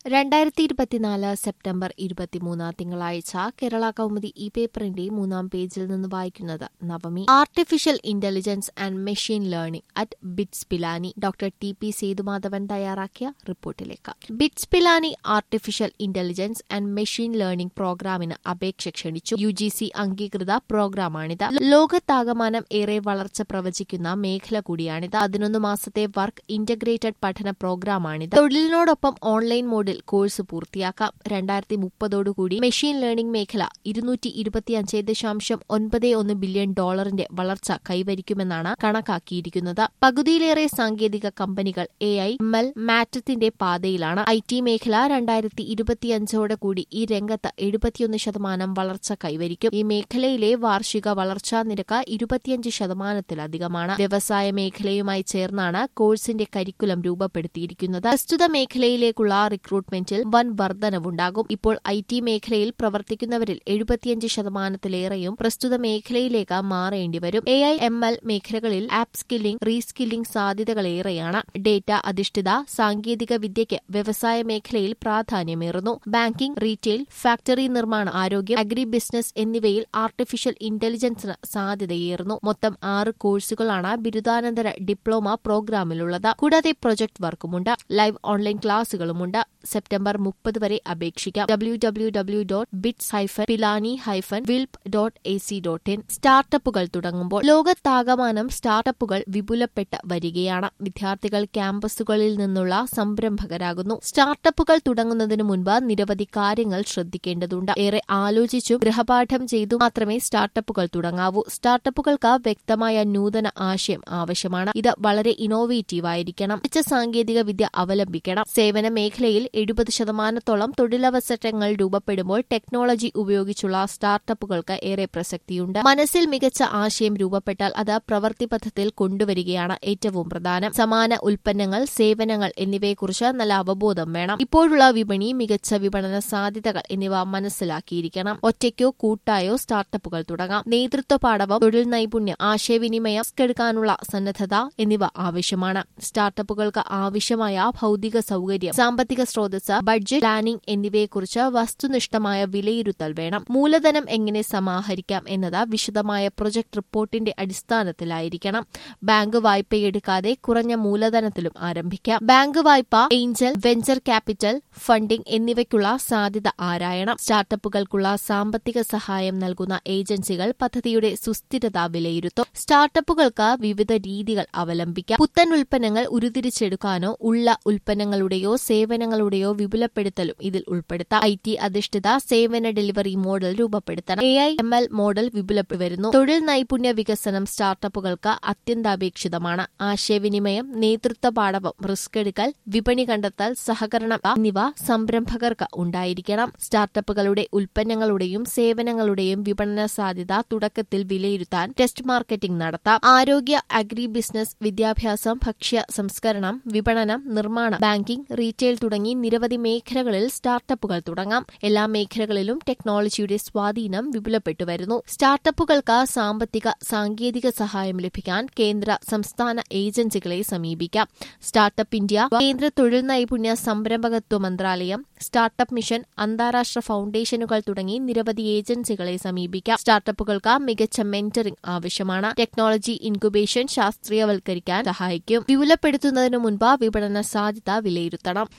രണ്ടായിരത്തി ഇരുപത്തിനാല് സെപ്റ്റംബർ ഇരുപത്തിമൂന്ന് തിങ്കളാഴ്ച കേരള കൗമുദി ഈ പേപ്പറിന്റെ മൂന്നാം പേജിൽ നിന്ന് വായിക്കുന്നത് Navami artificial intelligence and machine learning at BITS Pilani doctor T P Sethumadhavan തയ്യാറാക്കിയ റിപ്പോർട്ടിലേക്ക് BITS Pilani artificial intelligence and machine learning പ്രോഗ്രാമിന് അപേക്ഷ ക്ഷണിച്ചു യു ജി സി അംഗീകൃത പ്രോഗ്രാമാണിത് ലോകത്താകമാനം ഏറെ വളർച്ച പ്രവചിക്കുന്ന മേഖല കൂടിയാണിത് പതിനൊന്ന് മാസത്തെ വർക്ക് ഇന്റഗ്രേറ്റഡ് പഠന പ്രോഗ്രാമാണിത് തൊഴിലിനോടൊപ്പം ഓൺലൈൻ മോഡിൽ കോഴ്സ് പൂർത്തിയാക്കാം രണ്ടായിരത്തി മുപ്പതോടുകൂടി മെഷീൻ ലേണിംഗ് മേഖല ഇരുന്നൂറ്റി ഇരുപത്തിയഞ്ച് ദശാംശം ഒൻപത് ഒന്ന് ബില്യൺ ഡോളറിന്റെ വളർച്ച കൈവരിക്കുമെന്നാണ് കണക്കാക്കിയിരിക്കുന്നത് പകുതിയിലേറെ സാങ്കേതിക കമ്പനികൾ എ ഐ എം എൽ മാറ്റത്തിന്റെ പാതയിലാണ് ഐ ടി മേഖല രണ്ടായിരത്തി ഇരുപത്തിയഞ്ചോടെ കൂടി ഈ രംഗത്ത് എഴുപത്തിയൊന്ന് ശതമാനം വളർച്ച കൈവരിക്കും ഈ മേഖലയിലെ വാർഷിക വളർച്ചാ നിരക്ക് ഇരുപത്തിയഞ്ച് ശതമാനത്തിലധികമാണ് വ്യവസായ മേഖലയുമായി ചേർന്നാണ് കോഴ്സിന്റെ കരിക്കുലം രൂപപ്പെടുത്തിയിരിക്കുന്നത് പ്രസ്തുത മേഖലയിലേക്കുള്ള റിക്രൂട്ട്മെന്റിൽ വൻ വർധനവുണ്ടാകും ഇപ്പോൾ ഐ ടി മേഖലയിൽ പ്രവർത്തിക്കുന്നവരിൽ എഴുപത്തിയഞ്ച് ശതമാനത്തിലേറെയും പ്രസ്തുത മേഖലയിലേക്ക് മാറേണ്ടി വരും എ ഐ എം എൽ മേഖലകളിൽ ആപ്പ് സ്കില്ലിംഗ് റീസ്കില്ലിംഗ് സാധ്യതകളേറെയാണ് ഡേറ്റ അധിഷ്ഠിത സാങ്കേതിക വിദ്യയ്ക്ക് വ്യവസായ മേഖലയിൽ പ്രാധാന്യമേറുന്നു ബാങ്കിംഗ് റീറ്റെയിൽ ഫാക്ടറി നിർമ്മാണം ആരോഗ്യം അഗ്രി ബിസിനസ് എന്നിവയിൽ ആർട്ടിഫിഷ്യൽ ഇന്റലിജൻസിന് സാധ്യതയേറുന്നു മൊത്തം ആറ് കോഴ്സുകളാണ് ബിരുദാനന്തര ഡിപ്ലോമ പ്രോഗ്രാമിലുള്ളത് കൂടാതെ പ്രൊജക്ട് വർക്കുമുണ്ട് ലൈവ് ഓൺലൈൻ ക്ലാസുകളുമുണ്ട് സെപ്റ്റംബർ മുപ്പത് വരെ അപേക്ഷിക്കാം W W W dot BITS hyphen Pilani hyphen wilp dot A C dot in സ്റ്റാർട്ടപ്പുകൾ തുടങ്ങുമ്പോൾ ലോകത്താകമാനം സ്റ്റാർട്ടപ്പുകൾ വിപുലപ്പെട്ട് വരികയാണ് വിദ്യാർത്ഥികൾ ക്യാമ്പസുകളിൽ നിന്നുള്ള സംരംഭകരാകുന്നു സ്റ്റാർട്ടപ്പുകൾ തുടങ്ങുന്നതിനു മുൻപ് നിരവധി കാര്യങ്ങൾ ശ്രദ്ധിക്കേണ്ടതുണ്ട് ഏറെ ആലോചിച്ചും ഗൃഹപാഠം ചെയ്തു മാത്രമേ സ്റ്റാർട്ടപ്പുകൾ തുടങ്ങാവൂ സ്റ്റാർട്ടപ്പുകൾക്ക് വ്യക്തമായ നൂതന ആശയം ആവശ്യമാണ് ഇത് വളരെ ഇന്നോവേറ്റീവ് ആയിരിക്കണം മികച്ച സാങ്കേതിക വിദ്യ അവലംബിക്കണം സേവന മേഖലയിൽ എഴുപത് ശതമാനത്തോളം തൊഴിലവസരങ്ങൾ രൂപപ്പെടുമ്പോൾ ടെക്നോളജി ഉപയോഗിച്ചുള്ള സ്റ്റാർട്ടപ്പുകൾക്ക് ഏറെ പ്രസക്തിയുണ്ട് മനസ്സിൽ മികച്ച ആശയം രൂപപ്പെട്ടാൽ അത് പ്രവൃത്തിപഥത്തിൽ കൊണ്ടുവരികയാണ് ഏറ്റവും പ്രധാനം സമാന ഉൽപ്പന്നങ്ങൾ സേവനങ്ങൾ എന്നിവയെക്കുറിച്ച് നല്ല അവബോധം വേണം ഇപ്പോഴുള്ള വിപണി മികച്ച വിപണന സാധ്യതകൾ എന്നിവ മനസ്സിലാക്കിയിരിക്കണം ഒറ്റയ്ക്കോ കൂട്ടായോ സ്റ്റാർട്ടപ്പുകൾ തുടങ്ങാം നേതൃത്വ പാഠവം തൊഴിൽ നൈപുണ്യം ആശയവിനിമയം എടുക്കാനുള്ള സന്നദ്ധത എന്നിവ ആവശ്യമാണ് സ്റ്റാർട്ടപ്പുകൾക്ക് ആവശ്യമായ ഭൗതിക സൗകര്യം സാമ്പത്തിക സ്രോതസ് ബഡ്ജറ്റ് പ്ലാനിംഗ് എന്നിവയെക്കുറിച്ച് വസ്തുനിഷ്ഠമായ വിലയിരുത്തൽ വേണം മൂലധനം എങ്ങനെ സമാഹരിക്കാം എന്നത് വിശദമായ പ്രൊജക്ട് റിപ്പോർട്ടിന്റെ അടിസ്ഥാനത്തിലായിരിക്കണം ബാങ്ക് വായ്പയെടുക്കാതെ കുറഞ്ഞ മൂലധനത്തിലും ആരംഭിക്കാം ബാങ്ക് വായ്പ ഏഞ്ചൽ വെഞ്ചർ ക്യാപിറ്റൽ ഫണ്ടിംഗ് എന്നിവയ്ക്കുള്ള സാധ്യത ആരായണം സ്റ്റാർട്ടപ്പുകൾക്കുള്ള സാമ്പത്തിക സഹായം നൽകുന്ന ഏജൻസികൾ പദ്ധതിയുടെ സുസ്ഥിരത വിലയിരുത്തും സ്റ്റാർട്ടപ്പുകൾക്ക് വിവിധ രീതികൾ അവലംബിക്കാം പുത്തൻ ഉൽപ്പന്നങ്ങൾ ഉരുതിരിച്ചെടുക്കാനോ ഉള്ള ഉൽപ്പന്നങ്ങളുടെയോ സേവനങ്ങളുടെയോ വിപുലപ്പെടുത്തലും ഇതിൽ ഉൾപ്പെടുത്താം ഐ ടി അധിഷ്ഠിത സേവന ഡെലിവറി മോഡൽ രൂപപ്പെടുത്തണം A I M L model വിപുലപ്പെടുന്നു തൊഴിൽ നൈപുണ്യ വികസനം സ്റ്റാർട്ടപ്പുകൾക്ക് അത്യന്താപേക്ഷിതമാണ് ആശയവിനിമയം നേതൃത്വ പാഠവം റിസ്ക് എടുക്കൽ വിപണി കണ്ടെത്തൽ സഹകരണം എന്നിവ സംരംഭകർക്ക് ഉണ്ടായിരിക്കണം സ്റ്റാർട്ടപ്പുകളുടെ ഉൽപ്പന്നങ്ങളുടെയും സേവനങ്ങളുടെയും വിപണന സാധ്യത തുടക്കത്തിൽ വിലയിരുത്താൻ ടെസ്റ്റ് മാർക്കറ്റിംഗ് നടത്താം ആരോഗ്യ അഗ്രി ബിസിനസ് വിദ്യാഭ്യാസം ഭക്ഷ്യ സംസ്കരണം വിപണനം നിർമ്മാണം ബാങ്കിംഗ് റീറ്റെയിൽ തുടങ്ങി നിരവധി മേഖലകളിൽ സ്റ്റാർട്ടപ്പുകൾ തുടങ്ങാം എല്ലാ മേഖലകളിലും ടെക്നോളജിയുടെ സ്വാധീനം വിപുലപ്പെട്ടു വരുന്നു സ്റ്റാർട്ടപ്പുകൾക്ക് സാമ്പത്തിക സാങ്കേതിക സഹായം ലഭിക്കാൻ കേന്ദ്ര സംസ്ഥാന ഏജൻസികളെ സമീപിക്കാം സ്റ്റാർട്ടപ്പ് ഇന്ത്യ കേന്ദ്ര തൊഴിൽ നൈപുണ്യ സംരംഭകത്വ മന്ത്രാലയം സ്റ്റാർട്ടപ്പ് മിഷൻ അന്താരാഷ്ട്ര ഫൌണ്ടേഷനുകൾ തുടങ്ങി നിരവധി ഏജൻസികളെ സമീപിക്കാം സ്റ്റാർട്ടപ്പുകൾക്ക് മികച്ച മെന്ററിംഗ് ആവശ്യമാണ് ടെക്നോളജി ഇൻക്യുബേഷൻ ശാസ്ത്രീയവൽക്കരിക്കാൻ സഹായിക്കും വിപുലപ്പെടുത്തുന്നതിനു മുൻപ് വിപണന സാധ്യത വിലയിരുത്തണം